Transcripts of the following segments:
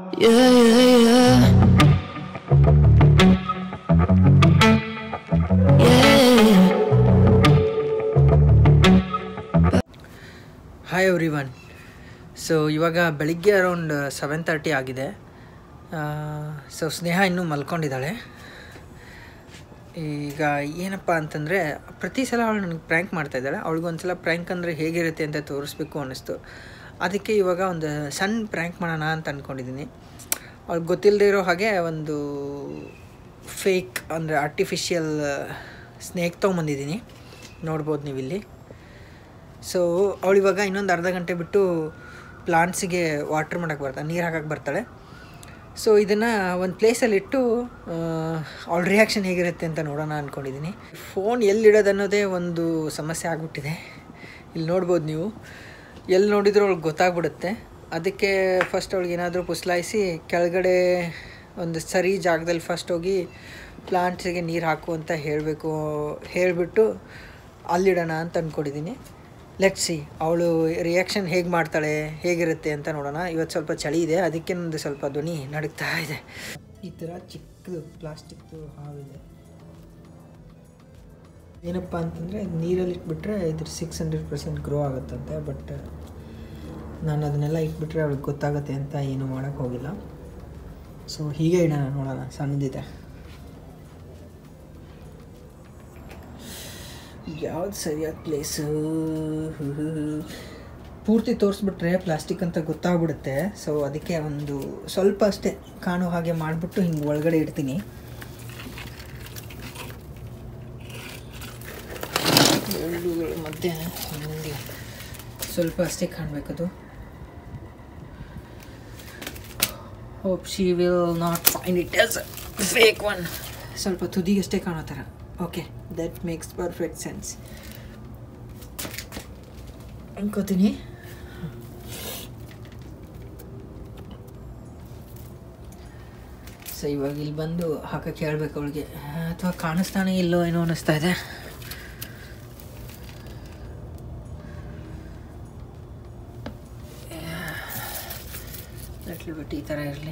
Yeah, yeah, yeah. Yeah. Hi everyone so ಇವಾಗ ಬೆಳಿಗ್ಗೆ around seven thirty ಆಗಿದೆ so Sneha ಇನ್ನೂ ಮಲ್ಕೊಂಡಿದ್ದಾಳೆ ಈಗ ಏನಪ್ಪ ಅಂತಂದರೆ ಪ್ರತಿ ಸಲ ಅವಳು ನನಗೆ ಪ್ರ್ಯಾಂಕ್ ಮಾಡ್ತಾ ಇದ್ದಾಳೆ ಅವಳಿಗೊಂದ್ಸಲ ಪ್ರ್ಯಾಂಕ್ ಅಂದರೆ ಹೇಗಿರುತ್ತೆ ಅಂತ ತೋರಿಸ್ಬೇಕು ಅನ್ನಿಸ್ತು ಅದಕ್ಕೆ ಇವಾಗ ಒಂದು ಸಣ್ಣ ಪ್ರ್ಯಾಂಕ್ ಮಾಡೋಣ ಅಂತ ಅಂದ್ಕೊಂಡಿದ್ದೀನಿ ಅವ್ಳಿಗೆ ಗೊತ್ತಿಲ್ಲದೆ ಇರೋ ಹಾಗೆ ಒಂದು ಫೇಕ್ ಅಂದರೆ ಆರ್ಟಿಫಿಷಿಯಲ್ ಸ್ನೇಕ್ ತೊಗೊಂಬಂದಿದ್ದೀನಿ ನೋಡ್ಬೋದು ನೀವು ಇಲ್ಲಿ ಸೊ ಅವಳು ಇವಾಗ ಇನ್ನೊಂದು ಅರ್ಧ ಗಂಟೆ ಬಿಟ್ಟು ಪ್ಲಾಂಟ್ಸಿಗೆ ವಾಟ್ರ್ ಮಾಡೋಕ್ಕೆ ಬರ್ತಾಳೆ ನೀರು ಹಾಕಕ್ಕೆ ಬರ್ತಾಳೆ ಸೊ ಇದನ್ನು ಒಂದು ಪ್ಲೇಸಲ್ಲಿ ಇಟ್ಟು ಅವಳ ರಿಯಾಕ್ಷನ್ ಹೇಗಿರುತ್ತೆ ಅಂತ ನೋಡೋಣ ಅಂದ್ಕೊಂಡಿದ್ದೀನಿ ಫೋನ್ ಎಲ್ಲಿಡೋದು ಅನ್ನೋದೇ ಒಂದು ಸಮಸ್ಯೆ ಆಗಿಬಿಟ್ಟಿದೆ ಇಲ್ಲಿ ನೋಡ್ಬೋದು ನೀವು ಎಲ್ಲಿ ನೋಡಿದರೂ ಅವಳಿಗೆ ಗೊತ್ತಾಗ್ಬಿಡುತ್ತೆ ಅದಕ್ಕೆ ಫಸ್ಟ್ ಅವಳಿಗೆ ಏನಾದರೂ ಪುಸ್ಲಾಯಿಸಿ ಕೆಳಗಡೆ ಒಂದು ಸರಿ ಜಾಗದಲ್ಲಿ ಫಸ್ಟ್ ಹೋಗಿ ಪ್ಲಾಂಟ್ಸಿಗೆ ನೀರು ಹಾಕು ಅಂತ ಹೇಳಬೇಕು ಹೇಳಿಬಿಟ್ಟು ಅಲ್ಲಿಡೋಣ ಅಂತ ಅಂದ್ಕೊಂಡಿದ್ದೀನಿ ಲೆಟ್ ಸಿ ಅವಳು ರಿಯಾಕ್ಷನ್ ಹೇಗೆ ಮಾಡ್ತಾಳೆ ಹೇಗಿರುತ್ತೆ ಅಂತ ನೋಡೋಣ ಇವತ್ತು ಸ್ವಲ್ಪ ಚಳಿ ಇದೆ ಅದಕ್ಕೆ ನಂದು ಸ್ವಲ್ಪ ಧ್ವನಿ ನಡುಗ್ತಾ ಇದೆ ಈ ಥರ ಚಿಕ್ಕದು ಪ್ಲಾಸ್ಟಿಕ್ದು ಹಾವಿದೆ ಏನಪ್ಪ ಅಂತಂದರೆ ನೀರಲ್ಲಿ ಇಟ್ಬಿಟ್ರೆ ಇದ್ರ ಸಿಕ್ಸ್ ಹಂಡ್ರೆಡ್ ಪರ್ಸೆಂಟ್ ಗ್ರೋ ಆಗುತ್ತಂತೆ ಬಟ್ ನಾನು ಅದನ್ನೆಲ್ಲ ಇಟ್ಬಿಟ್ರೆ ಅವಳಿಗೆ ಗೊತ್ತಾಗುತ್ತೆ ಅಂತ ಏನು ಮಾಡೋಕ್ಕೆ ಹೋಗಿಲ್ಲ ಸೊ ಹೀಗೆ ಇಡೋಣ ನೋಡೋಣ ಸಣ್ಣದಿದೆ ಯಾವ್ದು ಸರಿಯಾದ ಪ್ಲೇಸು ಪೂರ್ತಿ ತೋರಿಸ್ಬಿಟ್ರೆ ಪ್ಲಾಸ್ಟಿಕ್ ಅಂತ ಗೊತ್ತಾಗ್ಬಿಡುತ್ತೆ ಸೊ ಅದಕ್ಕೆ ಒಂದು ಸ್ವಲ್ಪ ಅಷ್ಟೇ ಕಾಣೋ ಹಾಗೆ ಮಾಡಿಬಿಟ್ಟು ಹಿಂಗೆ ಒಳಗಡೆ ಇಡ್ತೀನಿ ಎಳ್ಳುಗಳ ಮಧ್ಯೆ ಹಿಂಗೆ ಸ್ವಲ್ಪ ಅಷ್ಟೇ ಕಾಣಬೇಕದು hope she will not find it as fake one ಸ್ವಲ್ಪ ತುದಿಗಷ್ಟೇ ಕಾಣೋ ಥರ okay that makes perfect sense ಅನ್ಕೋತೀನಿ ಸೊ ಇವಾಗ ಇಲ್ಲಿ ಬಂದು ಹಾಕಕ್ಕೆ ಹೇಳ್ಬೇಕು ಅವಳಿಗೆ ಅಥವಾ ಕಾಣಿಸ್ತಾನೆ ಇಲ್ಲೋ ಏನೋ ಅನ್ನಿಸ್ತಾ ಇದೆ ಲಿಟ್ಲ್ ಬಿಟ್ಟು ಈ ಥರ ಇರಲಿ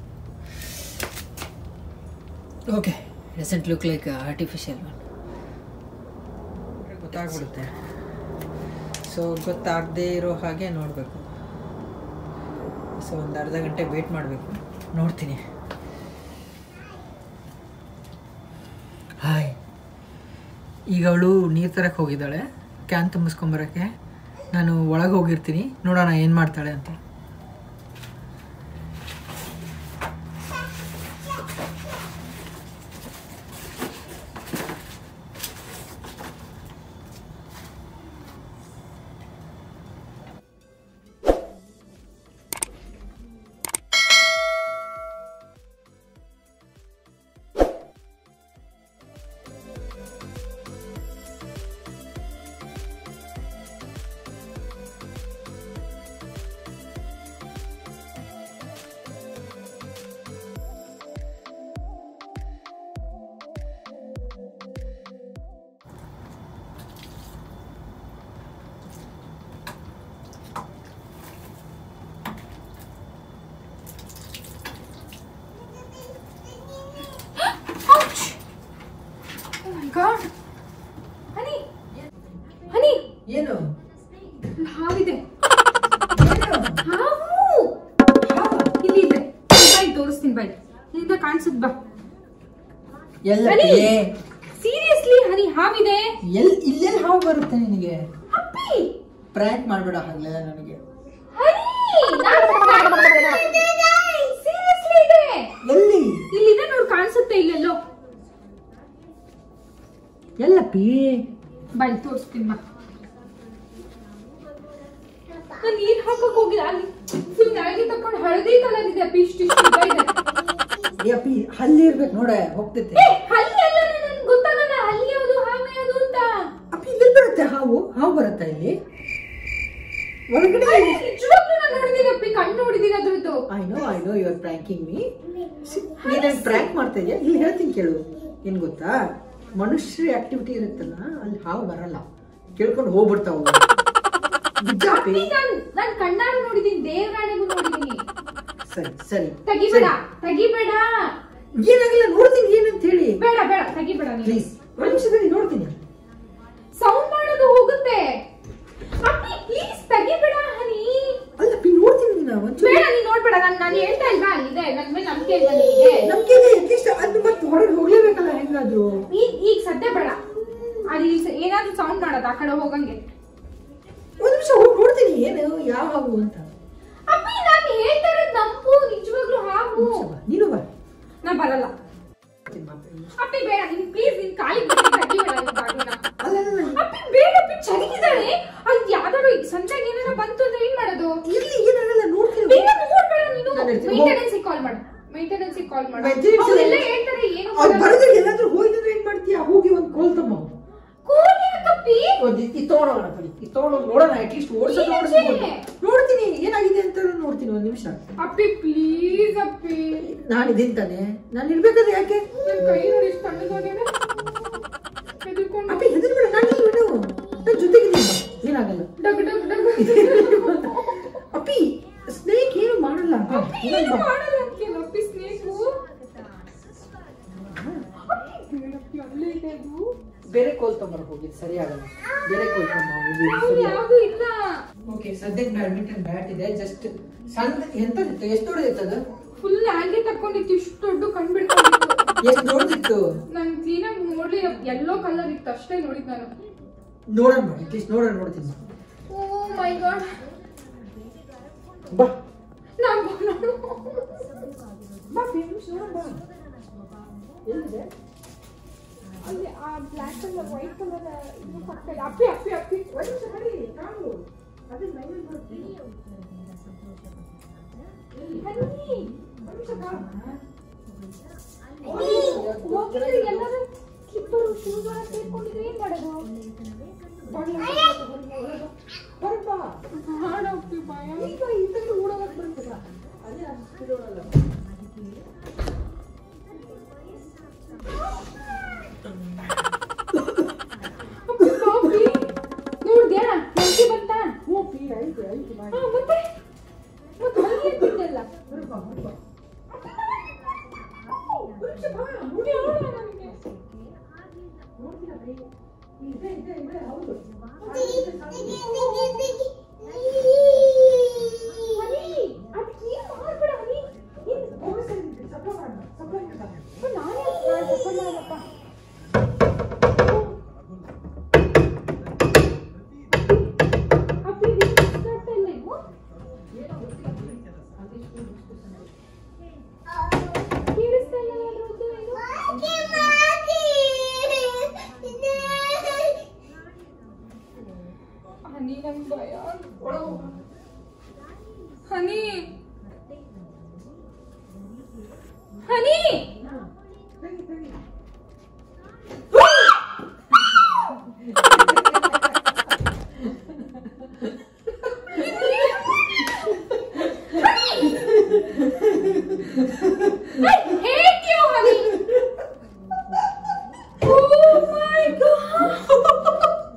okay doesn't look like artificial one ಗೊತ್ತಾಗ್ಬಿಡುತ್ತೆ ಸೊ ಗೊತ್ತಾಗದೇ ಇರೋ ಹಾಗೆ ನೋಡಬೇಕು ಸೊ ಒಂದು ಅರ್ಧ ಗಂಟೆ ವೇಟ್ ಮಾಡಬೇಕು ನೋಡ್ತೀನಿ ಹಾಯ್ ಈಗ ಅವಳು ನೀರು ತರಕ್ಕೆ ಹೋಗಿದ್ದಾಳೆ ಕ್ಯಾನ್ ತುಂಬಿಸ್ಕೊಂಬರೋಕ್ಕೆ ನಾನು ಒಳಗೆ ಹೋಗಿರ್ತೀನಿ ನೋಡೋಣ ಏನು ಮಾಡ್ತಾಳೆ ಅಂತ Oh my god. ಹನಿ ಹನಿ ಏನು ಹಾವಿದೆ ಹಾವು ಇಲ್ಲಿ ಇದೆ ಬೈ ತೋರಿಸ್ತೀನಿ ಬೈ ಇಲ್ಲಿಂದ ಕಾಣಿಸುತ್ತ ಬಾ ಎಲ್ಲ ಹನಿ ಸೀರಿಯಸ್ಲಿ ಹನಿ ಹಾವಿದೆ ಎಲ್ ಇಲ್ಲೆಲ್ಲಿ ಹಾವು ಬರುತ್ತೆ ನಿನಗೆ ಅಪ್ಪಿ ಪ್ರ್ಯಾಂಕ್ ಮಾಡಬೇಡ ಹಾಗಲ್ಲ ನನಗೆ ಹನಿ ಸೀರಿಯಸ್ಲಿ ಇದೆ ಎಲ್ಲಿ ಇಲ್ಲಿದೆ ನೋಡು ಕಾಣಿಸುತ್ತೆ ಇಲ್ಲೆಲ್ಲೋ ಎಲ್ಲಪ್ಪಿ ಬೈ ತೋರಿಸ್ತೀನಿ ಬಾ ನಾನು ನೀರ್ ಹಾಕಕ್ ಹೋಗಿಲ್ಲ ಅಲ್ಲಿ ಫುಲ್ ನಾಯಿಗೆ ತಕೊಂಡು ಹಳದಿ ಕಲರ್ ಇದೆ ಅಪ್ಪಿ ಇಷ್ಟು ಇಷ್ಟು ಉದ್ದ ಇದೆ ಏ ಅಪ್ಪಿ ಹಲ್ಲಿ ಇರ್ಬೇಕು ನೋಡ ಹೋಗ್ತೈತೆ ಏ, ಹಲ್ಲಿ ಅಲ್ಲ ನನ್ಗೆ ಗೊತ್ತಾಗಲ್ಲ ಹಲ್ಲಿ ಯಾವುದು ಹಾವು ಯಾವುದು ಅಂತ ಅಪ್ಪಿ ಇಲ್ಲಿ ಬರುತ್ತೆ ಹಾವು ಹಾವು ಬರುತ್ತಾ ಇಲ್ಲಿ ಒಳಗಡೆ ಅಯ್ಯ, ನಿಜವಾಗ್ಲೂ ನಾನು ನೋಡಿದೀನಿ ಅಪ್ಪಿ ಕಣ್ಣು ನೋಡಿದೀನಿ ಅದ್ರದ್ದು I know I know you are pranking me ನೀನು ಪ್ರ್ಯಾಂಕ್ ಮಾಡ್ತಾ ಇದೆಯಾ ಇಲ್ಲಿ ಹೇಳ್ತೀನಿ ಕೇಳು ಏನ್ ಗೊತ್ತಾ ಮನುಷ್ಯರ ಆಕ್ಟಿವಿಟಿ ಇರುತ್ತಲ್ಲ ಅಲ್ಲಿ ಹಾವು ಬರಲ್ಲ ಕೇಳ್ಕೊಂಡು ಹೋಗ್ಬಿಡ್ತಾವು ನಿಜ ಅಪ್ಪಿ ಅಪ್ಪಿ, ನಾನ್ ನಾನ್ ಕಣ್ಣಾರ ನೋಡಿದೀನಿ ದೇವರಾಣೆಗೂ ನೋಡಿದೀನಿ ಸರಿ ಸರಿ ತೆಗಿಬೇಡ ತೆಗಿಬೇಡ ಏನಾಗಿಲ್ಲ ನೋಡ್ತೀನಿ ಏನಂತ ಹೇಳಿ ಬೇಡ ಬೇಡ ತೆಗಿಬೇಡ ನೀನು ಪ್ಲೀಸ್ ಒಂದು ನಿಮಿಷದಲ್ಲಿ ನೋಡ್ತೀನಿ ಸೌಂಡ್ ಮಾಡೋದು ಹೋಗುತ್ತೆ ಅಪ್ಪಿ ಪ್ಲೀಸ್ ತೆಗಿಬೇಡ ಹನಿ ಅಲ್ಲ ಪಿ ನೋಡ್ತೀನಿ ನೀನು ಒಂಚೂರು ಬೇಡ ನೀನ್ ನೋಡ್ಬೇಡ ನಾನು ನಾನು ಹೇಳ್ತಾ ಇಲ್ವಾ ಇದೆ ನನ್ ಮೇಲೆ ನಂಬಿಕೆ ಇಲ್ವಾ ನಿನಗೆ ನಮ್ಗೆ ಅಟ್ಲೀಸ್ಟ್ ಅದು ಮತ್ತೆ ಹೊರಗೆ ಹೋಗ್ಲೇಬೇಕಲ್ಲ ಹೆಂಗಾದ್ರು ಈಗ ಈಗ ಸದ್ಯ ಬೇಡ ಅದು ಈಗ ಏನಾದ್ರೂ ಸೌಂಡ್ ಮಾಡೋದು ಆ ಕಡೆ ಹೋಗಂಗೆ ಒಂದ್ ನಿಮಿಷ ಹೋಗಿ ನೋಡ್ತೀನಿ ಏನು ಯಾವ ಹಾವು ಅಂತ ಅಪ್ಪಿ ನಾನು ಹೇಳ್ತಾ ಇರೋದು ನಂಬು ನಿಜವಾಗ್ಲೂ ಹಾವು ನಿಮಿಷ ಬಾ, ನೀನು ಬಾ ನಾ ಬರಲ್ಲ ಅಪ್ಪಿ ಬೇಡ ನೀನ್ ಪ್ಲೀಸ್ ನಿನ್ ಕಾಲಿಗೆ ಬಿಟ್ಟು ತೆಗಿಬೇಡ ಈ ಬಾಗಿನ. ಅಲ್ಲ ಅಲ್ಲ, ಅಲ್ಲ. ಅಪ್ಪಿ ಬೇಡ ಅಪ್ಪಿ ಚರಿಗಿದ್ದಾಳೆ ಅದು ಯಾವ್ದಾದ್ರು ಸಂಜೆಗೆ ಏನಾರ ಬಂತು ಅಂದ್ರೆ ಏನ್ ಮಾಡೋದು ಇರ್ಲಿ ಏನಾಗಲ್ಲ ನೋಡ್ತೀನಿ ಬೇಗ ನೋಡ್ಬೇಡ ನೀನು ನಾನು ಹೇಳ್ತೀನಿ. ಮೇಂಟೆನೆನ್ಸ್ ಕಾಲ್ ಮಾಡು ಮೇಂಟೆನೆನ್ಸ್ ಕಾಲ್ ಮಾಡು Maintenance ಅವರೆಲ್ಲ ಅಲ್ಲಿ- ಹೇಳ್ತಾರೆ ಏನು ಅವ್ರು ಬರೋದ್ರೆ ಎಲ್ಲಾದ್ರೂ ಹೋಗಿದ್ರೆ ಏನ್ ಮಾಡ್ತೀಯ ಹೋಗಿ ಒಂದ್ ಕೋಲ್ ತಮ್ಮ ಕೋಳಿ ಯಾಕಪ್ಪಿ ಒಂದ್ ಇದು ತಗೊಂಡೋಣ ಬರೀ ಇದು ತಗೊಂಡೋಗಿ ನೋಡೋಣ ಅಟ್ಲೀಸ್ಟ್ ಓಡಿಸೋದು ಏನಕ್ಕೆ? ಓಡಿಸ್ಬೋದು ನೋಡ್ತೀನಿ ಏನಾಗಿದೆ ಅಂತ ನೋಡ್ತೀನಿ ಒಂದ್ ನಿಮಿಷ ಅಪ್ಪಿ ಪ್ಲೀಸ್ ಅಪ್ಪಿ ನಾನು ಇದೀನಿ ತಾನೆ ನಾನು ಇರ್ಬೇಕಾದ್ರೆ ಯಾಕೆ ನನ್ ಕೈ ನೋಡಿ ಇಷ್ಟು ತಣ್ಣಗಾಗಿದೆ ಹೆದರ್ಕೊಂಡು ಅಪ್ಪಿ ಹೆದರ್ಬೇಡ ನಾನು ಇಲ್ಲಿ ಬಿಡು ನನ್ನ ಜೊತೆಗಿದ್ದೀನಿ ಬಾ, ಏನಾಗಲ್ಲ ಡಗ್ ಡಗ್ ಡಗ್ ಅಪ್ಪಿ ಸ್ನೇಕ್ ಏನು ಮಾಡಲ್ಲ ಬಾ, ಅಪ್ಪಿ ಇನ್ನೊಂದ್ ಏನು ಬಾ. ಮಾಡಲ್ಲ ಅಂತೀಯಲ್ಲ ಅಪ್ಪಿ ಸ್ನೇಕು ಅಪ್ಪಿ ಬೇಡಪ್ಪಿ ಅಲ್ಲೇ ಇದೆ ಅದು ಬೇರೆ ಕೋಲ್ ತಗೊಂಬರ ಹೋಗಿ ಸರಿ ಆಗಲ್ಲ ಬೇರೆ ಕೋಲ್ ಅವ್ರು ತಗೊಂಬ ಯಾವ್ದು ಇಲ್ಲ ಓಕೆ ಸದ್ಯಕ್ಕೆ ಬ್ಯಾಡ್ಮಿಂಟನ್ ಬ್ಯಾಟ್ ಇದೆ ಜಸ್ಟ್ ಸಣ್ಣ ಎಂತದಿತ್ತು ಎಷ್ಟು ದೊಡ್ಡದಿತ್ತು ಅದು ಫುಲ್ ಹ್ಯಾಂಗೆ ತಕೊಂಡಿತ್ತು ಇಷ್ಟು ದೊಡ್ಡ ಕಣ್ ಬಿಡ್ಕೊಂಡಿತ್ತು ಎಷ್ಟು ದೊಡ್ಡದಿತ್ತು ನಾನು ಕ್ಲೀನಾಗಿ ನೋಡ್ಲಿಲ್ಲ ಎಲ್ಲೋ ಕಲರ್ ಇತ್ತು ಅಷ್ಟೇ ನೋಡಿದ್ ನಾನು ನೋಡೋಣ ಅಟ್ಲೀಸ್ಟ್ ನೋಡೋಣ ನೋಡ್ತೀನಿ ಓ ಮೈ ಗಾಡ್ ಬಾ ನಾನು ನೋಡು ಬಾ ಫೇಮಸ್ ನೋಡೋಣ ಬಾ ಎಲ್ಲಿದೆ ಅಲ್ಲಿ ಆ ಬ್ಲ್ಯಾಕ್ ಕಲರ್ ವೈಟ್ ಕಲರ್ ಇದು ಪಕ್ಕ ಇದೆ. ಅಪ್ಪಿ ಅಪ್ಪಿ ಅಪ್ಪಿ ಒಂದು ನಿಮಿಷ ತಡಿ, ಕಾಣು. ಅದು ಲೈನಲ್ಲಿ ಬರುತ್ತೆ. ಹನಿ ಒಂದು ನಿಮಿಷ ಕಾಣು. ಹೋಗಿದ್ರೆ ಎಲ್ಲರೂ ಸ್ಲಿಪ್ಪರು ಶೂಸ್ ಎಲ್ಲ ಸೇರ್ಕೊಂಡಿದ್ರೆ ಏನ್ ಮಾಡೋದು ಬರಪ್ಪ. ಮಾಡಪ್ಪಿ ಭಯ ಈಗ ಇದ್ರಲ್ಲಿ ಓಡೋಗಕ್ ಬರ್ತದ ಅದೇ ಅಷ್ಟು speed ಓಡಲ್ಲ. ಅಪ್ಪಿ ಕಾಫಿ ನೋಡ್ದ್ಯಾ ಮಂಕಿ ಬಂತ ಹ್ಞೂ, ಪಿ, ಐತೆ, ಐತೆ, ಮಾಡಿ. ಹಾ ಮತ್ತೆ ಮತ್ತೆ ಮಂಕಿ ಅಂತಿದ್ದೆಲ್ಲ ಬರಪ್ಪ, ಬರಪ್ಪ. ಒಂದು ನಿಮಿಷ ಬಾ ನೋಡಿ ಅವಳ ನನಗೆ ನೋಡ್ತೀರಾ ಕೈ? ಇದೆ, ಇದೆ, ಇದೆ, ಹೌದು. ಹನಿ ಅದಕ್ಕೆ ಏನ್ ಮಾಡ್ಬೇಡ ಹನಿ ಏನ್ ಹೋಗು ಸರಿ, ಸಪ್ಲ ಮಾಡೋಣ, ಸಪ್ಲ ಮಾಡೋಣ. ಅಪ್ಪ, ನಾನೇ ನಾನು ತಪ್ಪು ಮಾಡಲ್ಲಪ್ಪ ಅಪ್ಪಿ ಇದು ಇಷ್ಟ ಆಗ್ತಾ ಇಲ್ಲ ಇವು ಕೇಳಿಸ್ತಾ ಇಲ್ಲ ಅದ್ರದ್ದು ಏನು? ಹನಿ ನಂಗೆ ಭಯ honey honey I hate you, honey. Oh my god.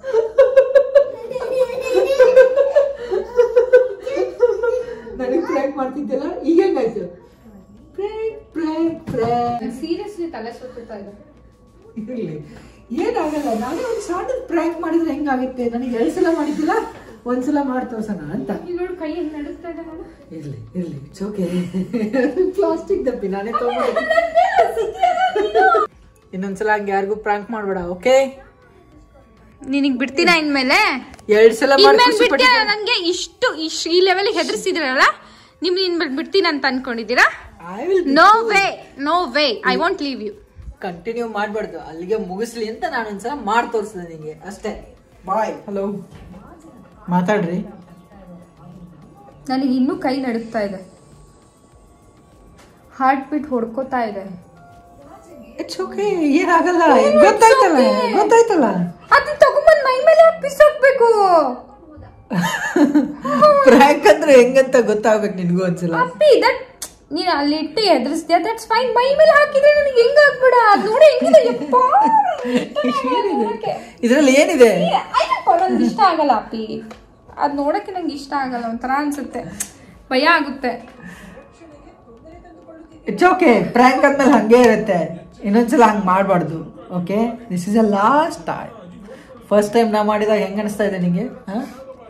ನನಗೆ ಪ್ರ್ಯಾಂಕ್ ಮಾಡ್ತಿದ್ದೆಲ್ಲ ಈಗ ಹೆಂಗಾಯ್ತು ಪ್ರ್ಯಾಂಕ್ ಪ್ರ್ಯಾಂಕ್ ಪ್ರ್ಯಾಂಕ್ ಸೀರಿಯಸ್ಲಿ ತಲೆ ಸುತ್ತಾ ಇದೆ ಇರ್ಲಿ ಏನಾಗಲ್ಲ ನಾನೇ ಒಂದು ಸಣ್ಣ ಪ್ರ್ಯಾಂಕ್ ಮಾಡಿದ್ರೆ ಹೆಂಗಾಗುತ್ತೆ ನನಗೆ ಎರಡು ಸಲ ಮಾಡಿದ್ದಿಲ್ಲ ಒಂದ್ಸಲ ಮಾಡಿ ತೋರ್ಸೋಣ ಅಂತ ಇಲ್ಲಿ ನೋಡಿ ಕೈ ಹೆಂಗ್ ನಡುಸ್ತಾ ಇದೆ ನೋಡು ಇರ್ಲಿ ಇರ್ಲಿ ಇಟ್ಸ್ ಓಕೆ ಪ್ಲಾಸ್ಟಿಕ್ ದಪ್ಪಿ ನಾನೇ ತಗೊಂಡು ಇನ್ನೊಂದ್ಸಲ ಹಂಗೆ ಯಾರಿಗೂ ಪ್ರ್ಯಾಂಕ್ ಮಾಡಬೇಡ ಓಕೆ ನಿನಗ್ ಬಿಡ್ತೀನ ಇನ್ಮೇಲೆ ಎರಡ್ ಸಲ ಮಾಡಿ ಇನ್ಮೇಲೆ ಖುಷಿ ಬಿಡ್ತೀಯ ಪಟ್ಟಿದ್ದೆ. ನನ್ಗೆ ಇಷ್ಟು ಇಶ್ ಈ ಲೆವೆಲ್ ಹೆದರ್ಸಿದ್ರಲ್ಲ ನಿಮ್ ಇನ್ಮೇಲೆ ಬಿಡ್ತೀನಿ ಅಂತ ಅನ್ಕೊಂಡಿದ್ದೀರಾ I will no way no way I want leave you continue ಮಾಡಬಾರ್ದು ಅಲ್ಲಿಗೆ ಮುಗಿಸ್ಲಿ ಅಂತ ನಾನು ಒಂದ್ಸಲ ಮಾಡಿ ತೋರಿಸಿದೆ ನಿಂಗೆ ಅಷ್ಟೇ ಬಾಯ್ ಹಲೋ ಮಾತಾಡ್ರಿ ನನಗೆ ಇನ್ನೂ ಕೈ ನಡುಗ್ತಾ ಇದೆ ಹಾರ್ಟ್ ಬೀಟ್ ಹೊಡ್ಕೋತಾ ಇದೆ ಇಟ್ಸ್ ಓಕೆ ಏನಾಗಲ್ಲ ಗೊತ್ತಾಯ್ತಲ್ಲ ಗೊತ್ತಾಯ್ತಲ್ಲ ಅದನ್ನ ತಗೊಂಬಂದ್ ಮೈ ಮೇಲೆ ಹಾಕ್ಬಿಸಾಕ್ಬೇಕು ಪ್ರ್ಯಾಂಕ್ ಅಂದ್ರೆ ಹೆಂಗಂತ ಗೊತ್ತಾಗ್ಬೇಕು ನಿನ್ಗೂ ಒಂದ್ಸಲ ಅಪ್ಪಿ ದಟ್ ನೀನು ಅಲ್ಲಿ ಇಟ್ಟು ಎದುರಿಸ್ತೀಯ ದಟ್ಸ್ ಫೈನ್ ಮೈ ಮೇಲೆ ಹಾಕಿದ್ರೆ ನನಗೆ ಹೆಂಗ್ ಹಾಕ್ಬೇಡ ಅದ್ ನೋಡಿ ಹೆಂಗಿದೆ ಯಪ್ಪ ಏನಿದೆ ಇದ್ರಲ್ಲಿ ಏನಿದೆ ನಂಗೆ ಇಷ್ಟ ಆಗಲ್ಲ ಅಪ್ಪಿ ಅದ್ ನೋಡಕ್ಕೆ ನಂಗೆ ಇಷ್ಟ ಆಗಲ್ಲ ಒಂಥರ ಅನ್ಸುತ್ತೆ ಭಯ ಆಗುತ್ತೆ ಇಟ್ಸ್ ಓಕೆ ಪ್ರ್ಯಾಂಕ್ ಆದ್ಮೇಲೆ ಹಂಗೆ ಇರುತ್ತೆ ಇನ್ನೊಂದ್ಸಲ ಹಂಗೆ ಮಾಡಬಾರ್ದು okay this is a last time first time ನಾ ಮಾಡಿದಾಗ ಹೆಂಗೆ ಅನಿಸ್ತಾ ಇದೆ ನಿಮಗೆ ಹಾಂ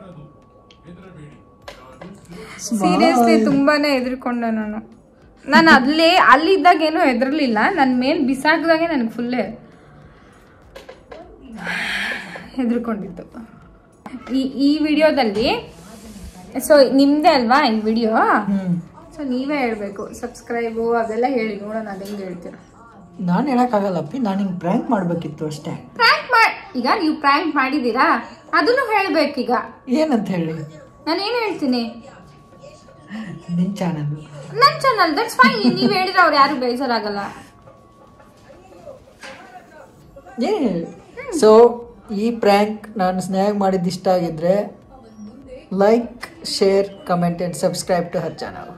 ಸೀರಿಯಸ್ಲಿ ತುಂಬಾನೇ ಹೆದರ್ಕೊಂಡೆ ನಾನು ನಾನು ಅಲ್ಲೇ ಅಲ್ಲಿದ್ದಾಗ ಏನೂ ಹೆದರ್ಲಿಲ್ಲ ನನ್ನ ಮೇಲ್ ಬಿಸಾಕ್ದಾಗೆ ನನಗೆ ಫುಲ್ಲೇ ಹೆದರ್ಕೊಂಡಿತ್ತು ಈ ಈ ವಿಡಿಯೋದಲ್ಲಿ ಸೊ ನಿಮ್ದೇ ಅಲ್ವಾ ಈ ವಿಡಿಯೋ ಹ್ಞೂ ಸೊ ನೀವೇ ಹೇಳ್ಬೇಕು ಸಬ್ಸ್ಕ್ರೈಬು ಅದೆಲ್ಲ ಹೇಳಿ ನೋಡೋಣ ಅದು ಹೆಂಗೆ ಹೇಳ್ತೀರ ನಾನು ಹೇಳೋಕ್ಕಾಗಲ್ಲಪ್ಪಿ ನಾನು ಹಿಂಗೆ ಪ್ರ್ಯಾಂಕ್ ಮಾಡಬೇಕಿತ್ತು ಅಷ್ಟೇ ಪ್ರ್ಯಾಂಕ್ ಮಾಡಿ ಈಗ ನೀವು ಪ್ರ್ಯಾಂಕ್ ಮಾಡಿದ್ದೀರಾ ಅದನ್ನು ಹೇಳ್ಬೇಕೀಗ ಏನಂತ ಹೇಳಿ ನಾನು ಏನು ಹೇಳ್ತೀನಿ ನಿನ್ನ ಚಾನಲ್ ನನ್ನ ಚಾನಲ್ ದಟ್ಸ್ ಫೈನ್ ನೀವು ಹೇಳಿದ್ರೆ ಅವ್ರು ಯಾರು ಬೇಜಾರಾಗಲ್ಲ ಏ ಸೊ ಈ ಪ್ರ್ಯಾಂಕ್ ನಾನು ಸ್ನೇಹ ಮಾಡಿದ್ದು ಇಷ್ಟ ಆಗಿದ್ರೆ like share comment and subscribe to her channel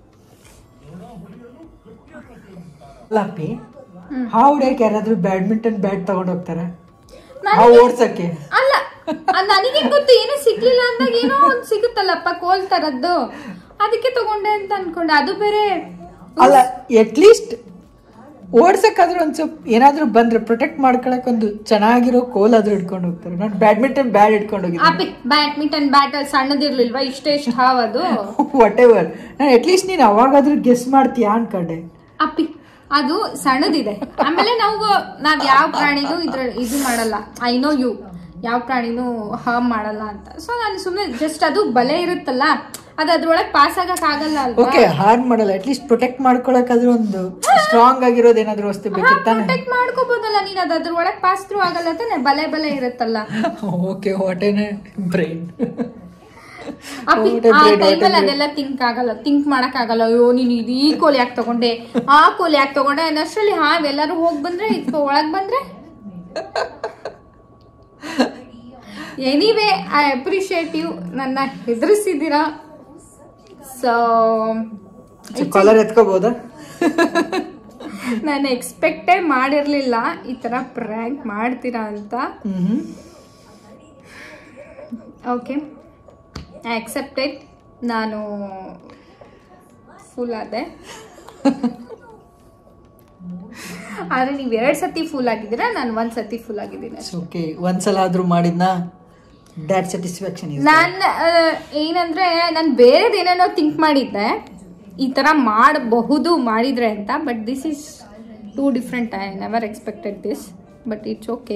ಲಪ್ಪಿ ಹಾವು ಹೊಡ್ಯಕ್ಕೆ ಯಾರಾದ್ರೂ ಬ್ಯಾಡ್ಮಿಂಟನ್ ಬ್ಯಾಟ್ ತಗೊಂಡು ಹೋಗ್ತಾರೆ ಹಾವು ಓಡ್ಸಕ್ಕೆ ಅಲ್ಲ ನನಗೆ ಗೊತ್ತು ಏನೋ ಸಿಗ್ಲಿಲ್ಲ ಅಂದಾಗ ಏನೋ ಒಂದು ಸಿಗುತ್ತಲ್ಲಪ್ಪ ಕೋಲ್ ತರದ್ದು ಅದಕ್ಕೆ ತಗೊಂಡೆ ಅಂತ ಅನ್ಕೊಂಡೆ ಅದು ಬೇರೆ ಅಲ್ಲ ಅಟ್ಲೀಸ್ಟ್ ಓಡ್ಸಕ್ಕಾದ್ರೂ ಒಂದು ಸ್ವಲ್ಪ ಏನಾದ್ರೂ ಬಂದ್ರೆ ಪ್ರೊಟೆಕ್ಟ್ ಮಾಡ್ಕೊಳಕ್ ಒಂದು ಚೆನ್ನಾಗಿರೋ ಕೋಲ್ ಆದ್ರೂ ಇಟ್ಕೊಂಡು ಹೋಗ್ತಾರೆ ನಾನು ಬ್ಯಾಡ್ಮಿಂಟನ್ ಬ್ಯಾಟ್ ಇಟ್ಕೊಂಡು ಹೋಗಿದ್ದೆ ಆಪಿ ಬ್ಯಾಡ್ಮಿಂಟನ್ ಬ್ಯಾಟ್ ಅಲ್ಲಿ ಸಣ್ಣದಿರ್ಲಿಲ್ವಾ ಇಷ್ಟೇ ಇಷ್ಟು ಹಾವದು ವಾಟ್ ಎವರ್ ನಾನು ಅಟ್ಲೀಸ್ಟ್ ನೀನು ಅವಾಗಾದ್ರೂ ಗೆಸ್ ಮಾಡ್ತೀಯಾ ಅನ್ಕೊಂಡೆ ಅಪ್ಪಿ ಅದು ಸಣ್ಣದಿದೆ ಆಮೇಲೆ ನಾವು ನಾವ್ ಯಾವ ಪ್ರಾಣಿನೂ ಇದ್ರ ಇದು ಮಾಡಲ್ಲ ಐ ನೋ ಯು ಯಾವ ಪ್ರಾಣಿನೂ ಹಾರ್ಮ್ ಮಾಡಲ್ಲ ಅಂತ ಸೊ ನಾನು ಸುಮ್ಮನೆ ಜಸ್ಟ್ ಅದು ಬಲೆ ಇರುತ್ತಲ್ಲ ಅದು ಅದ್ರೊಳಗೆ ಪಾಸ್ ಆಗಕ್ ಆಗಲ್ಲ ಅಲ್ವಾ ಓಕೆ ಹಾರ್ಡ್ ಮಾಡಲ್ಲ ಅಟ್ಲೀಸ್ಟ್ ಪ್ರೊಟೆಕ್ಟ್ ಮಾಡ್ಕೊಳಕಾದ್ರೂ ಒಂದು ಸ್ಟ್ರಾಂಗ್ ಆಗಿರೋದು ಏನಾದ್ರೂ ವಸ್ತು ಬೇಕಿತ್ತಾನೆ ಪ್ರೊಟೆಕ್ಟ್ ಮಾಡ್ಕೋಬಹುದಲ್ಲ ನೀನ್ ಅದು ಅದ್ರೊಳಗೆ ಪಾಸ್ ಥ್ರೂ ಆಗಲ್ಲ ತಾನೆ ಬಲೆ ಬಲೆ ಇರುತ್ತಲ್ಲ ಓಕೆ ವಾಟ್ ಏನ್ ಬ್ರೈನ್ ಅಪ್ಪಿ What a ಆ great, what a ಟೈಮಲ್ಲಿ great. ಅದೆಲ್ಲ ಥಿಂಕ್ ಆಗಲ್ಲ ಥಿಂಕ್ ಮಾಡಕ್ ಆಗಲ್ಲ ಅಯ್ಯೋ ನೀನು ಇದು ಈ ಕೋಲ್ ಯಾಕೆ ತಗೊಂಡೆ ಆ ಕೋಲ್ ಯಾಕೆ ತಗೊಂಡೆ ಅನ್ನೋಷ್ಟ್ರಲ್ಲಿ ಹಾವ್ ಎಲ್ಲರೂ ಹೋಗಿ ಬಂದ್ರೆ ಇದ್ಕೊ ಒಳಗ್ ಬಂದ್ರೆ ಎನಿವೇ ಐ ಅಪ್ರಿಷಿಯೇಟ್ ಯು ನನ್ನ ಹೆದರಿಸಿದ್ದೀರಾ ಸೊ ಕಾಲರ್ ಎತ್ಕೋಬಹುದಾ ನಾನು ಎಕ್ಸ್ಪೆಕ್ಟೇ ಮಾಡಿರ್ಲಿಲ್ಲ ಈ ತರ ಪ್ರ್ಯಾಂಕ್ ಮಾಡ್ತೀರಾ ಅಂತ ಹ್ಮ್ ಓಕೆ ಐ ಅಕ್ಸೆಪ್ಟೆಡ್ ನಾನು ಫುಲ್ ಆದೆ ಆದರೆ ನೀವು ಎರಡು ಸತಿ ಫುಲ್ ಆಗಿದ್ದೀರಾ ನಾನು ಒಂದು ಸತಿ ಫುಲ್ ಆಗಿದ್ದೀನಿ ಅಷ್ಟೇ. ಓಕೆ ಒಂದ್ಸಲ ಆದ್ರೂ ಮಾಡಿದ್ನಾ ದ್ಯಾಟ್ ಸ್ಯಾಟಿಸ್ಫ್ಯಾಕ್ಷನ್ ಇಸ್ ನಾನು ಏನಂದ್ರೆ ನಾನು ಬೇರೆದೇನೇನೋ ಥಿಂಕ್ ಮಾಡಿದ್ದೆ ಈ ಥರ ಮಾಡಬಹುದು ಮಾಡಿದ್ರೆ ಅಂತ but this is too different I never expected this but it's okay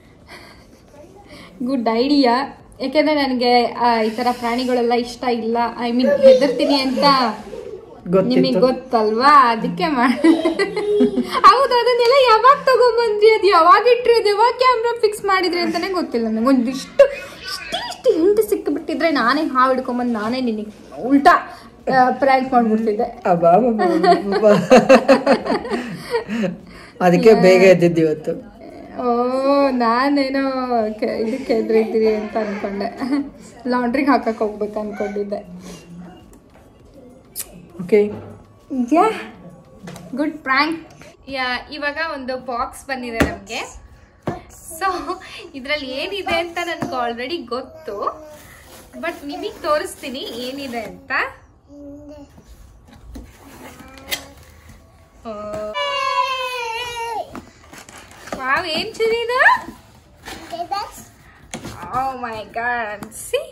good idea ಯಾಕೆಂದರೆ ನನಗೆ ಈ ಥರ ಪ್ರಾಣಿಗಳೆಲ್ಲ ಇಷ್ಟ ಇಲ್ಲ ಐ ಮೀನ್ ಹೆದರ್ತೀನಿ ಅಂತ ನಿಮಗೆ ಗೊತ್ತಿತ್ತು ಗೊತ್ತಲ್ವಾ ಅದಕ್ಕೆ ಮಾಡಿ ಹೌದು ಅದನ್ನೆಲ್ಲ ಯಾವಾಗ ತಗೊಂಬಂದ್ರಿ ಅದು ಯಾವಾಗ ಇಟ್ರಿ ಅದು ಯಾವಾಗ ಕ್ಯಾಮ್ರಾ ಫಿಕ್ಸ್ ಮಾಡಿದ್ರಿ ಅಂತಾನೆ ಗೊತ್ತಿಲ್ಲ ನನಗೆ ಒಂದಿಷ್ಟು ಇಷ್ಟು ಇಷ್ಟು ಹಿಂಟು ಸಿಕ್ಕಿಬಿಟ್ಟಿದ್ರೆ ನಾನೇ ಹಾವು ಹಿಡ್ಕೊಂಬಂದು ನಾನೇ ನಿನಗೆ ಉಲ್ಟಾ ಪ್ರ್ಯಾಂಕ್ ಮಾಡ್ಬಿಡ್ತಿದ್ದೆ ಅಬ್ಬಾಬಾಬಾಬಾಬಾ. ಅದಕ್ಕೆ ಬೇಗ ಎದ್ದಿದ್ದು ಇವತ್ತು ಓ ನಾನೇನೋ ಕೆ- ಇದಕ್ಕೆ ಎದುರಿದ್ದೀರಿ ಅಂತ ಅನ್ಕೊಂಡೆ ಲಾಂಡ್ರಿಗೆ ಹಾಕಕ್ಕೆ ಹೋಗ್ಬೇಕು ಅನ್ಕೊಂಡಿದ್ದೆ okay ya good prank ya ಇವಾಗ ಒಂದು ಬಾಕ್ಸ್ ಬಂದಿದೆ ನಮಗೆ ಸೊ ಇದರಲ್ಲಿ ಏನಿದೆ ಅಂತ ನನಗೆ ಆಲ್ರೆಡಿ ಗೊತ್ತು ಬಟ್ ನಿಮಗೆ ತೋರಿಸ್ತೀನಿ ಏನಿದೆ ಅಂತ ವಾವ್ ಏನ್ ಚಿರಿದು oh my god see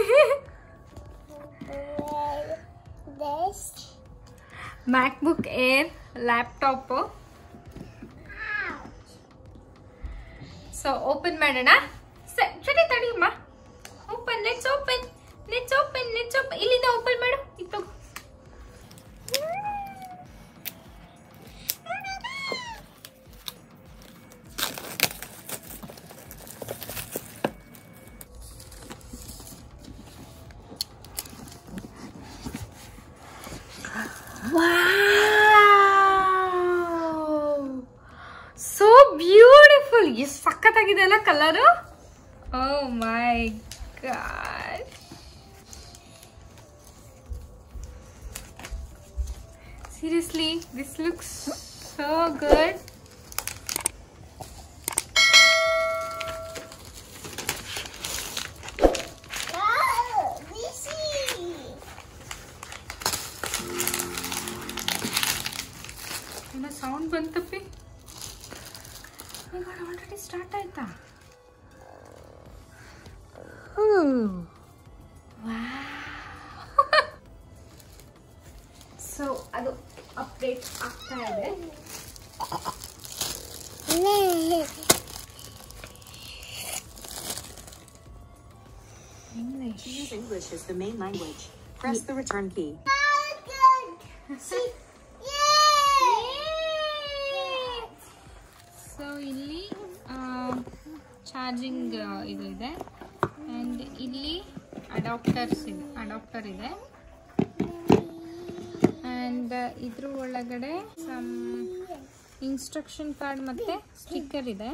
MacBook air laptop so open ಮಾಡೋಣ ಸರಿ ತಡಿಯಮ್ಮ open let's open let's open let's open ಇಲ್ಲಿಂದ ಓಪನ್ ಮಾಡು ಇದು ಸೋ ಬ್ಯೂಟಿಫುಲ್ ಎಷ್ಟು ಸಖತ್ತಾಗಿದೆ ಅಲ್ಲ colour oh my god seriously this looks so good ಏನೋ ಸೌಂಡ್ ಬಂತಪ್ಪಿ ಆಲ್ರೆಡಿ ಸ್ಟಾರ್ಟ್ ಆಯ್ತಾ ಸೊ ಅದು ಅಪ್ಡೇಟ್ ಆಗ್ತಾ ಇದೆ English Use English as the main language. Press the return key. So ಇಲ್ಲಿ ಚಾರ್ಜಿಂಗ್ ಇದು ಇದೆ ಆ್ಯಂಡ್ ಇಲ್ಲಿ ಅಡಾಪ್ಟರ್ಸ್ ಇದೆ ಅಡಾಪ್ಟರ್ ಇದೆ ಆ್ಯಂಡ್ ಇದ್ರ ಒಳಗಡೆ ಸಮ್ ಇನ್ಸ್ಟ್ರಕ್ಷನ್ ಕಾರ್ಡ್ ಮತ್ತು ಸ್ಟಿಕ್ಕರ್ ಇದೆ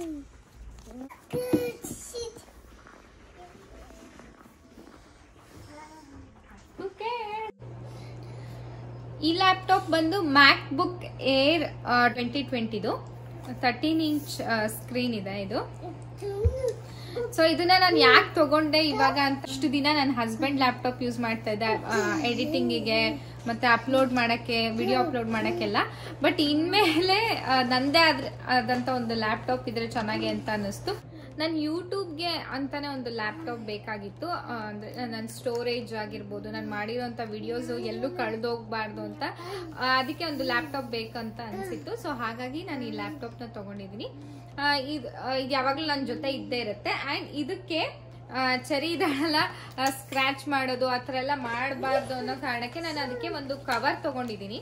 ಈ ಲ್ಯಾಪ್ಟಾಪ್ ಬಂದು ಮ್ಯಾಕ್ ಬುಕ್ ಏರ್ ಟ್ವೆಂಟಿ ಟ್ವೆಂಟಿದು ತರ್ಟೀನ್ ಇಂಚ್ ಸ್ಕ್ರೀನ್ ಇದೆ ಇದು ಸೊ ಇದನ್ನ ನಾನು ಯಾಕೆ ತಗೊಂಡೆ ಇವಾಗ ಅಂತ ಇಷ್ಟು ದಿನ ನನ್ನ ಹಸ್ಬೆಂಡ್ ಲ್ಯಾಪ್ಟಾಪ್ ಯೂಸ್ ಮಾಡ್ತಾ ಇದ್ದೆ ಎಡಿಟಿಂಗಿಗೆ ಮತ್ತೆ ಅಪ್ಲೋಡ್ ಮಾಡಕ್ಕೆ ವಿಡಿಯೋ ಅಪ್ಲೋಡ್ ಮಾಡಕ್ಕೆಲ್ಲ ಬಟ್ ಇನ್ಮೇಲೆ ಆ, ನಂದೇ ಆದ್ರ ಆದಂತ ಒಂದು ಲ್ಯಾಪ್ಟಾಪ್ ಇದ್ರೆ ಚೆನ್ನಾಗಿ ಅಂತ ಅನ್ನಿಸ್ತು ನಾನು ಯೂಟ್ಯೂಬ್ಗೆ ಅಂತಾನೆ ಒಂದು ಲ್ಯಾಪ್ಟಾಪ್ ಬೇಕಾಗಿತ್ತು ಆ, ಅಂದ್ರೆ ನನ್ನ ಸ್ಟೋರೇಜ್ ಆಗಿರ್ಬೋದು ನಾನು ಮಾಡಿರೋಂಥ ವಿಡಿಯೋಸ್ ಎಲ್ಲೂ ಕಳೆದೋಗ್ಬಾರ್ದು ಅಂತ ಆ, ಅದಕ್ಕೆ ಒಂದು ಲ್ಯಾಪ್ಟಾಪ್ ಬೇಕಂತ ಅನಿಸಿತ್ತು ಸೊ ಹಾಗಾಗಿ ನಾನು ಈ ಲ್ಯಾಪ್ಟಾಪ್ನ ತಗೊಂಡಿದ್ದೀನಿ ಆ, ಇದು ಆ, ಇದು ಯಾವಾಗಲೂ ನನ್ನ ಜೊತೆ ಇದ್ದೇ ಇರುತ್ತೆ ಆ್ಯಂಡ್ ಇದಕ್ಕೆ ಆ, ಚರಿ ಇದೆಲ್ಲ ಸ್ಕ್ರ್ಯಾಚ್ ಮಾಡೋದು ಆ ಥರ ಎಲ್ಲ ಮಾಡಬಾರ್ದು ಅನ್ನೋ ಕಾರಣಕ್ಕೆ ನಾನು ಅದಕ್ಕೆ ಒಂದು ಕವರ್ ತಗೊಂಡಿದ್ದೀನಿ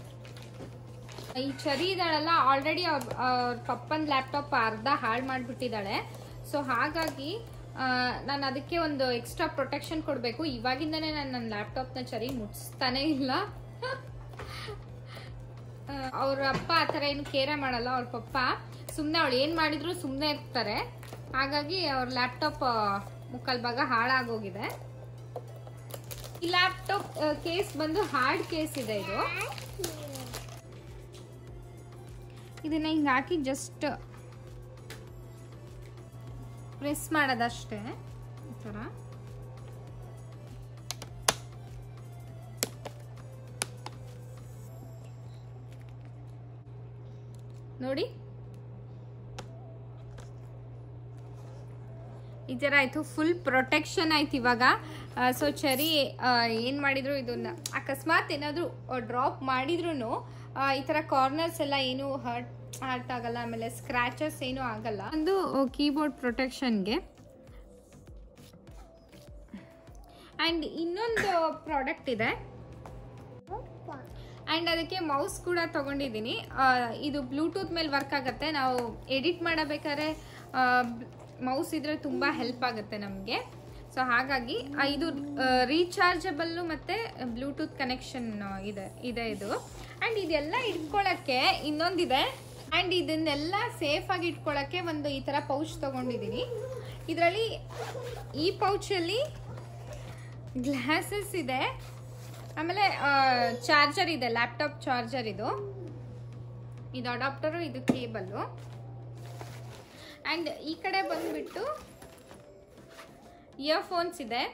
ಈ ಚರಿ ಇದ್ದಾಳಲ್ಲ ಆಲ್ರೆಡಿ ಅವ್ರ ಅವ್ರ ಪಪ್ಪನ ಲ್ಯಾಪ್ಟಾಪ್ ಅರ್ಧ ಹಾಳು ಮಾಡಿಬಿಟ್ಟಿದ್ದಾಳೆ ಸೊ ಹಾಗಾಗಿ ನಾನು ಅದಕ್ಕೆ ಒಂದು ಎಕ್ಸ್ಟ್ರಾ ಪ್ರೊಟೆಕ್ಷನ್ ಕೊಡಬೇಕು ಇವಾಗಿಂದನೇ ನಾನು ನನ್ನ ಲ್ಯಾಪ್ಟಾಪ್ನ ಚರಿ ಮುಟ್ಸ್ತಾನೆ ಇಲ್ಲ ಅವ್ರ ಅಪ್ಪ ಆ ಥರ ಏನು ಕೇರೆ ಮಾಡಲ್ಲ ಅವ್ರ ಪಪ್ಪ ಸುಮ್ಮನೆ ಅವಳು ಏನು ಮಾಡಿದ್ರು ಸುಮ್ಮನೆ ಇರ್ತಾರೆ ಹಾಗಾಗಿ ಅವ್ರ ಲ್ಯಾಪ್ಟಾಪ್ ಮುಕ್ಕಲ್ ಭಾಗ ಹಾಳಾಗೋಗಿದೆ ಈ ಲ್ಯಾಪ್ಟಾಪ್ ಕೇಸ್ ಬಂದು ಹಾರ್ಡ್ ಕೇಸ್ ಇದೆ ಇದು ಇದನ್ನ ಹಿಂಗೆ ಹಾಕಿ ಜಸ್ಟ್ ಪ್ರೆಸ್ ಮಾಡೋದಷ್ಟೇ ಈ ಥರ ನೋಡಿ ಈ ಥರ ಆಯಿತು ಫುಲ್ ಪ್ರೊಟೆಕ್ಷನ್ ಆಯ್ತು ಇವಾಗ ಸೊ ಚರಿ ಏನು ಮಾಡಿದ್ರು ಇದನ್ನ ಅಕಸ್ಮಾತ್ ಏನಾದರೂ ಡ್ರಾಪ್ ಮಾಡಿದ್ರು ಈ ಥರ ಕಾರ್ನರ್ಸ್ ಎಲ್ಲ ಏನು ಹರ್ಟ್ ಹರ್ಟ್ ಆಗಲ್ಲ ಆಮೇಲೆ ಸ್ಕ್ರ್ಯಾಚಸ್ ಏನೂ ಆಗಲ್ಲ ಒಂದು ಕೀಬೋರ್ಡ್ ಪ್ರೊಟೆಕ್ಷನ್ಗೆ ಆ್ಯಂಡ್ ಇನ್ನೊಂದು ಪ್ರಾಡಕ್ಟ್ ಇದೆ ಆ್ಯಂಡ್ ಅದಕ್ಕೆ ಮೌಸ್ ಕೂಡ ತೊಗೊಂಡಿದ್ದೀನಿ ಇದು ಬ್ಲೂಟೂತ್ ಮೇಲೆ ವರ್ಕ್ ಆಗುತ್ತೆ ನಾವು ಎಡಿಟ್ ಮಾಡಬೇಕಾದ್ರೆ ಮೌಸ್ ಇದ್ರೆ ತುಂಬ ಹೆಲ್ಪ್ ಆಗುತ್ತೆ ನಮಗೆ ಸೊ ಹಾಗಾಗಿ ಆ, ಇದು ರೀಚಾರ್ಜಬಲ್ಲು ಮತ್ತು ಬ್ಲೂಟೂತ್ ಕನೆಕ್ಷನ್ ಇದೆ ಇದೆ ಇದು ಆ್ಯಂಡ್ ಇದೆಲ್ಲ ಇಟ್ಕೊಳ್ಳೋಕ್ಕೆ ಇನ್ನೊಂದಿದೆ ಆ್ಯಂಡ್ ಇದನ್ನೆಲ್ಲ ಸೇಫಾಗಿ ಇಟ್ಕೊಳ್ಳೋಕ್ಕೆ ಒಂದು ಈ ಥರ ಪೌಚ್ ತೊಗೊಂಡಿದ್ದೀನಿ ಇದರಲ್ಲಿ ಈ ಪೌಚಲ್ಲಿ ಗ್ಲಾಸಸ್ ಇದೆ ಆಮೇಲೆ ಚಾರ್ಜರ್ ಇದೆ ಲ್ಯಾಪ್ಟಾಪ್ ಚಾರ್ಜರ್ ಇದು ಇದು ಅಡಾಪ್ಟರು ಇದು ಕೇಬಲ್ಲು ಆ್ಯಂಡ್ ಈ ಕಡೆ ಬಂದ್ಬಿಟ್ಟು ಇಯರ್ಫೋನ್ಸ್ ಇದೆ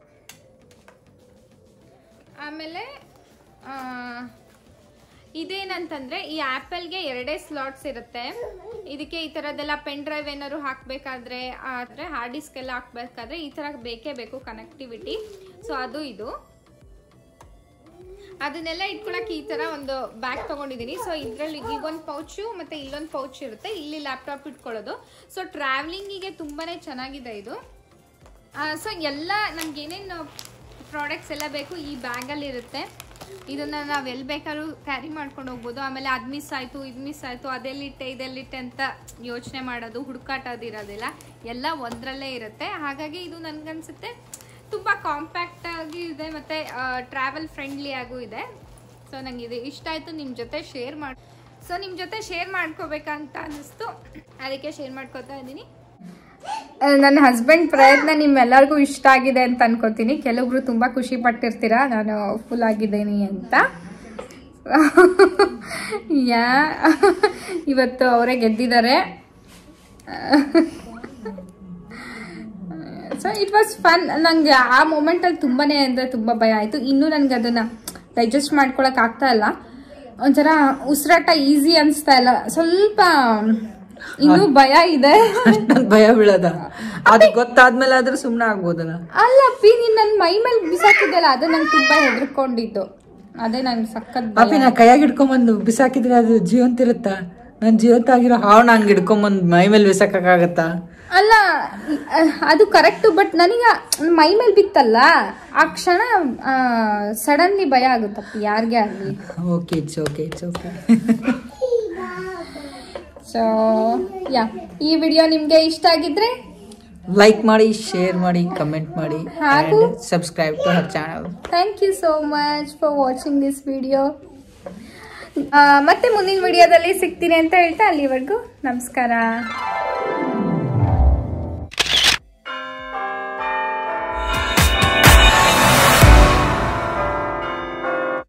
ಆಮೇಲೆ ಆ, ಇದೇನಂತಂದ್ರೆ ಈ ಆ್ಯಪಲ್ಗೆ ಎರಡೇ ಸ್ಲಾಟ್ಸ್ ಇರುತ್ತೆ ಇದಕ್ಕೆ ಈ ಥರದ್ದೆಲ್ಲ ಪೆನ್ ಡ್ರೈವ್ ಏನಾದ್ರು ಹಾಕಬೇಕಾದ್ರೆ ಆದರೆ ಹಾರ್ಡ್ ಡಿಸ್ಕ್ ಎಲ್ಲ ಹಾಕ್ಬೇಕಾದ್ರೆ ಈ ಥರ ಬೇಕೇ ಬೇಕು ಕನೆಕ್ಟಿವಿಟಿ ಸೊ ಅದು ಇದು ಅದನ್ನೆಲ್ಲ ಇಟ್ಕೊಳಕ್ಕೆ ಈ ತರ ಒಂದು ಬ್ಯಾಗ್ ತಗೊಂಡಿದ್ದೀನಿ ಸೊ ಇದರಲ್ಲಿ ಈ ಒಂದು ಪೌಚು ಮತ್ತೆ ಇಲ್ಲೊಂದು ಪೌಚ್ ಇರುತ್ತೆ ಇಲ್ಲಿ ಲ್ಯಾಪ್ಟಾಪ್ ಇಟ್ಕೊಳ್ಳೋದು ಸೊ ಟ್ರಾವೆಲಿಂಗಿಗೆ ತುಂಬಾನೇ ಚೆನ್ನಾಗಿದೆ ಇದು ಸೊ ಎಲ್ಲ ನಮ್ಗೆ ಏನೇನು ಪ್ರಾಡಕ್ಟ್ಸ್ ಎಲ್ಲ ಬೇಕು ಈ ಬ್ಯಾಗಲ್ಲಿ ಇರುತ್ತೆ ಇದನ್ನ ನಾವು ಎಲ್ಲಿ ಬೇಕಾದ್ರೂ ಕ್ಯಾರಿ ಮಾಡ್ಕೊಂಡು ಹೋಗ್ಬೋದು ಆಮೇಲೆ ಅದು ಮಿಸ್ ಆಯಿತು ಇದು ಮಿಸ್ ಆಯಿತು ಅದೆಲ್ಲಿಟ್ಟೆ ಇದೆಲ್ಲಿಟ್ಟೆ ಅಂತ ಯೋಚನೆ ಮಾಡೋದು ಹುಡುಕಾಟೋದಿರೋದಿಲ್ಲ ಎಲ್ಲ ಒಂದರಲ್ಲೇ ಇರುತ್ತೆ ಹಾಗಾಗಿ ಇದು ನನಗನ್ಸುತ್ತೆ ತುಂಬ ಕಾಂಪ್ಯಾಕ್ಟ್ ಆಗಿ ಇದೆ ಮತ್ತು ಟ್ರಾವೆಲ್ ಫ್ರೆಂಡ್ಲಿ ಆಗೂ ಇದೆ ಸೊ ನಂಗೆ ಇದು ಇಷ್ಟ ಆಯಿತು ನಿಮ್ಮ ಜೊತೆ ಶೇರ್ ಮಾಡಿ ಸೊ ನಿಮ್ಮ ಜೊತೆ ಶೇರ್ ಮಾಡ್ಕೋಬೇಕಂತ ಅನ್ನಿಸ್ತು ಅದಕ್ಕೆ ಶೇರ್ ಮಾಡ್ಕೋತಾ ಇದ್ದೀನಿ ನನ್ನ ಹಸ್ಬೆಂಡ್ ಪ್ರಯತ್ನ ನಿಮ್ಮೆಲ್ಲರಿಗೂ ಇಷ್ಟ ಆಗಿದೆ ಅಂತ ಅನ್ಕೋತೀನಿ ಕೆಲವೊಬ್ರು ತುಂಬ ಖುಷಿ ಪಟ್ಟಿರ್ತೀರಾ ನಾನು ಫುಲ್ ಆಗಿದ್ದೀನಿ ಅಂತ ಯಾ ಇವತ್ತು ಅವರೇ ಗೆದ್ದಿದ್ದಾರೆ ಸೊ ಇಟ್ ವಾಸ್ ಫನ್ ನನಗೆ ಆ ಮೂಮೆಂಟಲ್ಲಿ ತುಂಬಾ ಅಂದರೆ ತುಂಬ ಭಯ ಆಯಿತು ಇನ್ನೂ ನನಗೆ ಅದನ್ನು ಡೈಜೆಸ್ಟ್ ಮಾಡ್ಕೊಳಕ್ಕೆ ಆಗ್ತಾ ಇಲ್ಲ ಒಂಥರ ಉಸಿರಾಟ ಈಸಿ ಅನ್ಸ್ತಾ ಇಲ್ಲ ಸ್ವಲ್ಪ ಇನ್ನೂ ಭಯ ಇದೆ ಅಷ್ಟೊಂದು ಭಯ ಬೀಳದ ಅದು ಗೊತ್ತಾದ್ಮೇಲೆ ಆದ್ರೂ ಸುಮ್ಮನೆ ಆಗ್ಬೋದಲ್ಲ ಅಲ್ಲ ಪಿ ನೀನ್ ನನ್ ಮೈ ಮೇಲೆ ಬಿಸಾಕಿದ್ದಲ್ಲ ಅದು ನಂಗೆ ತುಂಬಾ ಹೆದರ್ಕೊಂಡಿದ್ದು ಅದೇ ನಂಗೆ ಸಖತ್ ಭಯ. ಪಾಪಿ ನಾ ಕೈಯಾಗಿ ಹಿಡ್ಕೊಂಬಂದು ಬಿಸಾಕಿದ್ರೆ ಅದು ಜೀವಂತ ಇರುತ್ತಾ ನನ್ ಜೀವಂತ ಆಗಿರೋ ಹಾವನ್ನ ಹಂಗೆ ಹಿಡ್ಕೊಂಬಂದು ಮೈ ಮೇಲೆ ಬಿಸಾಕಕ್ಕಾಗತ್ತಾ ಅಲ್ಲ ಅಹ್, ಅದು ಕರೆಕ್ಟು ಬಟ್ ನನಗೆ ಮೈ ಮೇಲೆ ಬಿತ್ತಲ್ಲ ಆ ಕ್ಷಣ ಸಡನ್ಲಿ ಭಯ ಆಗುತ್ತಪ್ಪ ಯಾರಿಗೆ ಆಗಲಿ okay it's okay it's okay so ya ಈ ವಿಡಿಯೋ ನಿಮಗೆ ಇಷ್ಟ ಆಗಿದ್ರೆ ಲೈಕ್ ಮಾಡಿ ಶೇರ್ ಮಾಡಿ ಕಮೆಂಟ್ ಮಾಡಿ ಹಾಗೂ? Subscribe to her channel thank you so much for watching this video ಮತ್ತೆ ಮುಂದಿನ ವಿಡಿಯೋದಲ್ಲಿ ಸಿಗ್ತೀನಿ ಅಂತ ಹೇಳ್ತಾ ಅಲ್ಲಿವರೆಗೂ ನಮಸ್ಕಾರ